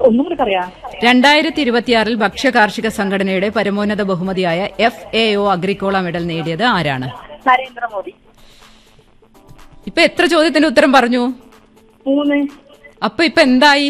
ഒന്നും കൂടി പറയാ രണ്ടായിരത്തി ഇരുപത്തിയാറിൽ ഭക്ഷ്യ കാർഷിക സംഘടനയുടെ പരമോന്നത ബഹുമതിയായ F A O Agricola medal നേടിയത് ആരാണ് നരേന്ദ്രമോദി ഇപ്പൊ എത്ര ചോദ്യത്തിന്റെ ഉത്തരം പറഞ്ഞു മൂന്ന് അപ്പൊ ഇപ്പൊ എന്തായി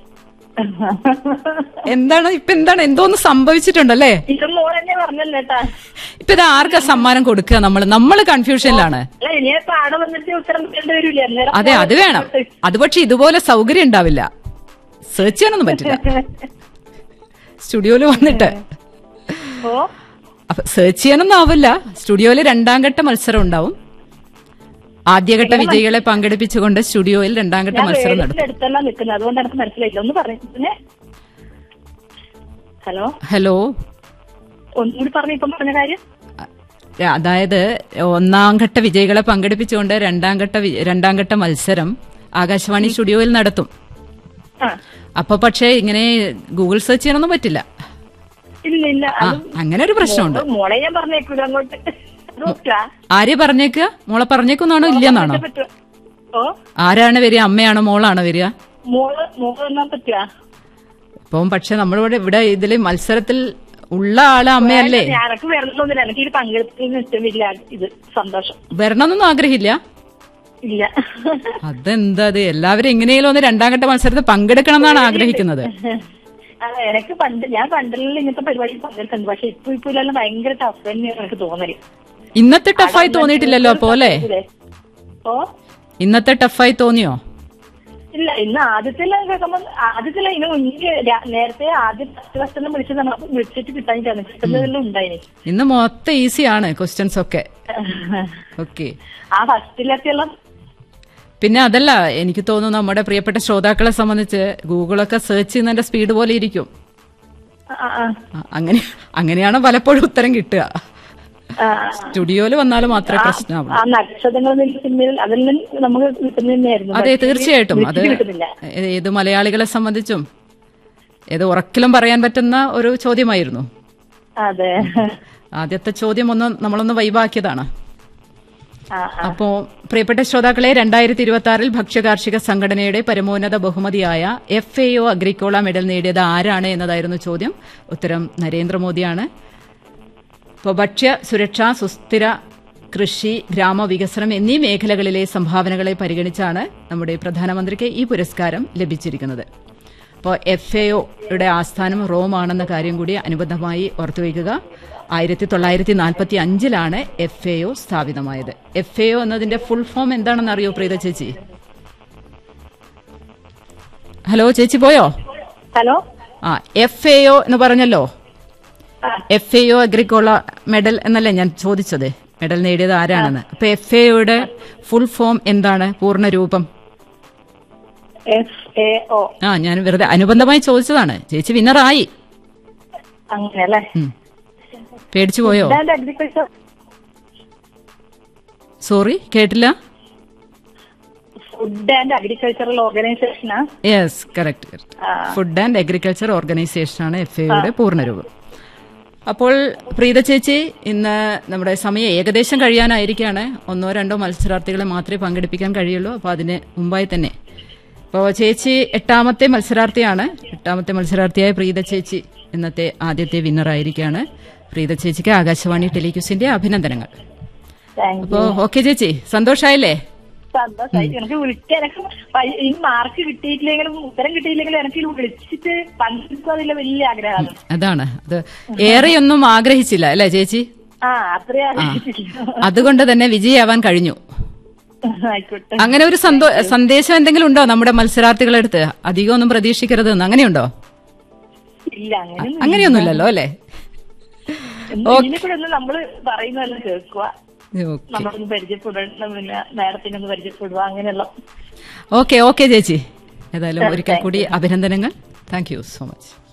എന്താണ് ഇപ്പൊ എന്താണ് എന്തോന്ന് സംഭവിച്ചിട്ടുണ്ടല്ലേ ഇത് മോൾ തന്നെ പറഞ്ഞല്ലോ കേട്ടാ ഇപ്പൊ ഇത് ആർക്കാ സമ്മാനം കൊടുക്കുക നമ്മൾ നമ്മൾ കൺഫ്യൂഷനിലാണ് അല്ല ഇനി പാടെ വന്നിട്ട് ഉത്തരം കിട്ടേണ്ടി വരില്ല അന്നേരം അതെ അത് വേണം അത് പക്ഷെ ഇതുപോലെ സൗകര്യം ഉണ്ടാവില്ല സെർച്ച് ചെയ്യാനൊന്നും പറ്റില്ല സ്റ്റുഡിയോയിൽ വന്നിട്ട് ഓ അപ്പൊ സെർച്ച് ചെയ്യാനൊന്നും ആവില്ല സ്റ്റുഡിയോയിൽ രണ്ടാം ഘട്ട മത്സരം ഉണ്ടാവും ആദ്യഘട്ട വിജയികളെ പങ്കെടുപ്പിച്ചുകൊണ്ട് സ്റ്റുഡിയോയിൽ രണ്ടാം ഘട്ട ഞാൻ മത്സരം നടത്തും വേഗത്തിന്റെ അടുത്തല്ല നിൽക്കുന്നത് അതുകൊണ്ട് എനിക്ക് മനസ്സിലായില്ല ഒന്ന് പറഞ്ഞു പിന്നെ ഹലോ ഹലോ ഒന്നുകൂടി പറഞ്ഞു ഇപ്പം പറഞ്ഞ കാര്യം അ- അതായത് ഒന്നാം ഘട്ട വിജയികളെ പങ്കെടുപ്പിച്ചുകൊണ്ട് രണ്ടാം ഘട്ട വി- രണ്ടാം ഘട്ട മത്സരം ആകാശവാണി സ്റ്റുഡിയോയിൽ നടത്തും ആ അപ്പൊ പക്ഷേ ഇങ്ങനെ ഗൂഗിൾ സെർച്ച് ചെയ്യാനൊന്നും പറ്റില്ല ഇല്ല ഇല്ല ആ അത് അങ്ങനെ ഒരു പ്രശ്നമുണ്ട് മോളെ ഞാൻ പറഞ്ഞേക്കൂല അങ്ങോട്ട് അത് നോക്കുക ആര് പറഞ്ഞേക്കുക മോളെ പറഞ്ഞേക്കുന്നാണോ ഇല്ലെന്നാണോ പറ്റുക ഓ ആരാണ് വരിക അമ്മയാണോ മോളാണോ വരിക മോള് മോള് വന്നാൻ പറ്റുക ഇപ്പം പക്ഷെ നമ്മളിവിടെ ഇവിടെ ഇതില് മത്സരത്തിൽ ഉള്ള ആള് അമ്മയല്ലേ ഞാനൊക്കെ വരണമെന്നില്ല എനിക്ക് ഇത് പങ്കെടുക്കുന്ന ഇഷ്ടമില്ല ഇത് സന്തോഷം വരണമെന്നൊന്നും ആഗ്രഹമില്ല ഇല്ല അതെന്താ അത് എല്ലാവരും എങ്ങനെയും ഒന്ന് രണ്ടാം ഘട്ട മത്സരത്തിൽ പങ്കെടുക്കണം എന്നാണ് ആഗ്രഹിക്കുന്നത് അതെ എനിക്ക് പണ്ട് ഞാൻ പണ്ടെല്ലാം ഇങ്ങനത്തെ പരിപാടിയിൽ പങ്കെടുക്കുന്നുണ്ട് പക്ഷെ ഇപ്പൊ ഇപ്പൊ ഇല്ലെല്ലാം ഭയങ്കര ടഫ് തന്നെയാണ് എനിക്ക് തോന്നല് ഇന്നത്തെ ടഫായി തോന്നിയിട്ടില്ലല്ലോ അപ്പോ അല്ലേ ഇല്ലേ? ഓ ഇന്നത്തെ ടഫായി തോന്നിയോ ഇല്ല ഇന്ന് ആദ്യത്തെ കേൾക്കുമ്പോ ആദ്യത്തെ ഇതിന് മുന്നേ രാ- നേരത്തെ ആദ്യം ഫസ്റ്റ് ഫസ്റ്റ് വിളിച്ചത് നമുക്ക് വിളിച്ചിട്ട് കിട്ടാനിട്ടാണ് കിട്ടുന്നതെല്ലാം ഉണ്ടായിന് ഇന്ന് മൊത്തം ഈസിയാണ് ക്വസ്റ്റ്യൻസ് ഒക്കെ ഓക്കെ ആ ഫസ്റ്റിലൊക്കെയുള്ള പിന്നെ അതല്ല എനിക്ക് തോന്നുന്നു നമ്മുടെ പ്രിയപ്പെട്ട ശ്രോതാക്കളെ സംബന്ധിച്ച് ഗൂഗിളൊക്കെ സെർച്ച് ചെയ്യുന്നതിന്റെ സ്പീഡ് പോലെ ഇരിക്കും ആ, ആ, ആ, അങ്ങനെ അങ്ങനെയാണ് പലപ്പോഴും ഉത്തരം കിട്ടുക ആ, സ്റ്റുഡിയോയിൽ വന്നാൽ മാത്രമേ പ്രശ്നമാവുള്ളൂ ആ നക്ഷത്രങ്ങൾ സിനിമയിൽ അതെല്ലാം നമുക്ക് കിട്ടുന്ന തന്നെയായിരുന്നു അതെ തീർച്ചയായിട്ടും അത് വിളിച്ചിട്ട് കിട്ടുന്നില്ല ഏത് മലയാളികളെ സംബന്ധിച്ചും ഏത് ഉറക്കിലും പറയാൻ പറ്റുന്ന ഒരു ചോദ്യമായിരുന്നു അതെ ആദ്യത്തെ ചോദ്യം ഒന്ന് നമ്മളൊന്ന് വൈവാക്കിയതാണ് ആ അപ്പോ പ്രിയപ്പെട്ട ശ്രോതാക്കളെ രണ്ടായിരത്തി ഇരുപത്തി ആറിൽ ഭക്ഷ്യകാർഷിക സംഘടനയുടെ പരമോന്നത ബഹുമതിയായ F A O Agricola medal നേടിയത് ആരാണ് എന്നതായിരുന്നു ചോദ്യം ഉത്തരം നരേന്ദ്രമോദിയാണ് ഇപ്പോൾ ഭക്ഷ്യ സുരക്ഷ സുസ്ഥിര കൃഷി ഗ്രാമവികസനം എന്നീ മേഖലകളിലെ സംഭാവനകളെ പരിഗണിച്ചാണ് നമ്മുടെ പ്രധാനമന്ത്രിക്ക് ഈ പുരസ്കാരം ലഭിച്ചിരിക്കുന്നത് അപ്പോൾ എഫ് എ ഒയുടെ ആസ്ഥാനം റോമാണെന്ന കാര്യം കൂടി അനുബന്ധമായി ഓർത്തുവയ്ക്കുക ആയിരത്തി തൊള്ളായിരത്തി നാൽപ്പത്തി അഞ്ചിലാണ് എഫ് എ ഒ സ്ഥാപിതമായത് എഫ് എ ഒ എന്നതിന്റെ ഫുൾ ഫോം എന്താണെന്ന് അറിയോ പ്രീത ചേച്ചി ഹലോ ചേച്ചി പോയോ ഹലോ ആ എഫ് എ ഒ എന്ന് പറഞ്ഞല്ലോ ആ. F A O Agricola medal എന്നല്ലേ ഞാൻ ചോദിച്ചത് മെഡൽ നേടിയത് ആരാണെന്ന് അപ്പൊ എഫ് എ ഒയുടെ ഫുൾ ഫോം എന്താണ് പൂർണ്ണ രൂപം എഫ് എ ഒ ആ ഞാൻ വെറുതെ അനുബന്ധമായി ചോദിച്ചതാണ് ചേച്ചി വിന്നറായി അങ്ങനെയല്ലേ ഉം. പേടിച്ചു പോയോ ലാൻഡ് അഗ്രികൾച്ചർ സോറി കേട്ടില്ല ഫുഡ് ആൻഡ് അഗ്രികൾച്ചറൽ ഓർഗനൈസേഷനാ യെസ് കറക്റ്റ് കറക്റ്റ് ആ. ഫുഡ് ആൻഡ് അഗ്രികൾച്ചർ ഓർഗനൈസേഷനാണ് എഫ് എയുടെ പൂർണ്ണരൂപം അപ്പോൾ പ്രീത ചേച്ചി ഇന്ന് നമ്മുടെ സമയം ഏകദേശം കഴിയാനായിരിക്കാണ് ഒന്നോ രണ്ടോ മത്സരാർത്ഥികളെ മാത്രമേ പങ്കെടുപ്പിക്കാൻ കഴിയുള്ളൂ അപ്പോൾ അതിന് മുമ്പായി തന്നെ അപ്പോൾ ചേച്ചി എട്ടാമത്തെ മത്സരാർത്ഥിയാണ് എട്ടാമത്തെ മത്സരാർത്ഥിയായ പ്രീത ചേച്ചി ഇന്നത്തെ ആദ്യത്തെ വിന്നറായിരിക്കാണ് പ്രീത ചേച്ചിക്ക് ആകാശവാണി ടെലിക്യൂസിന്റെ അഭിനന്ദനങ്ങൾ താങ്ക് യു അപ്പോൾ ഓക്കെ ചേച്ചി സന്തോഷായില്ലേ സന്തോഷമായി എനിക്ക് വിളിക്കാൻ എനിക്ക് പൈ- ഈ മാർക്ക് കിട്ടിയിട്ടില്ലെങ്കിലും ഉത്തരം കിട്ടിയില്ലെങ്കിലും എനിക്ക് ഇത് വിളിച്ചിട്ട് പങ്കെടുക്കാതില്ല വലിയ ആഗ്രഹമാണ് അതാണ് അത് ഏറെയൊന്നും ആഗ്രഹിച്ചില്ല അല്ലേ ചേച്ചി ആ അത്രയും ആഗ്രഹിച്ചില്ല അതുകൊണ്ട് തന്നെ വിജയാവാൻ കഴിഞ്ഞു ആയിക്കോട്ടെ അങ്ങനെ ഒരു സന്തോ സന്ദേശം എന്തെങ്കിലും ഉണ്ടോ നമ്മുടെ മത്സരാർത്ഥികളെടുത്ത് അധികം ഒന്നും പ്രതീക്ഷിക്കരുത് എന്ന് അങ്ങനെയുണ്ടോ ഇല്ല അങ്ങനെ അങ്ങനെയൊന്നുമില്ലല്ലോ അല്ലേ ഇതിനെ കൂടെ ഒന്ന് നമ്മള് പറയുന്നതെല്ലാം കേൾക്കുക ഓക്കെ നമ്മളൊന്ന് പരിചയപ്പെടണം പിന്നെ നേരത്തിനൊന്ന് പരിചയപ്പെടുക അങ്ങനെയുള്ള ഓക്കെ ഓക്കെ ചേച്ചി ഏതായാലും ഒരിക്കൽ കൂടി അഭിനന്ദനങ്ങൾ താങ്ക് യു സോ മച്ച്